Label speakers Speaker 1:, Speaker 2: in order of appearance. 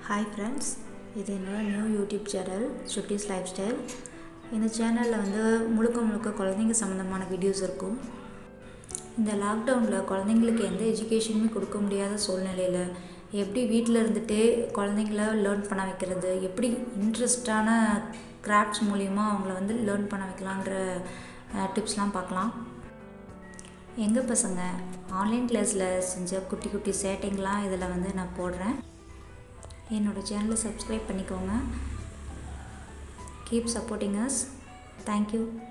Speaker 1: hi friends இது என்னோடய new YouTube channel Chutties lifestyle இந்த சேனலில் வந்து முழுக்க முழுக்க குழந்தைங்க சம்மந்தமான வீடியோஸ் இருக்கும் இந்த லாக்டவுனில் குழந்தைங்களுக்கு எந்த எஜுகேஷனுமே கொடுக்க முடியாத சூழ்நிலையில் எப்படி வீட்டில் இருந்துகிட்டே குழந்தைங்கள லேர்ன் பண்ண வைக்கிறது எப்படி இன்ட்ரெஸ்டான கிராஃப்ட்ஸ் மூலிமா அவங்கள வந்து லேர்ன் பண்ண வைக்கலான்ற டிப்ஸ்லாம் பார்க்கலாம் எங்கள் பசங்க ஆன்லைன் கிளாஸில் செஞ்ச குட்டி குட்டி சேட்டிங்லாம் இதில் வந்து நான் போடுறேன் என்னோடய சேனலை சப்ஸ்கிரைப் பண்ணிக்கோங்க கீப் சப்போர்ட்டிங் அஸ் தேங்க்யூ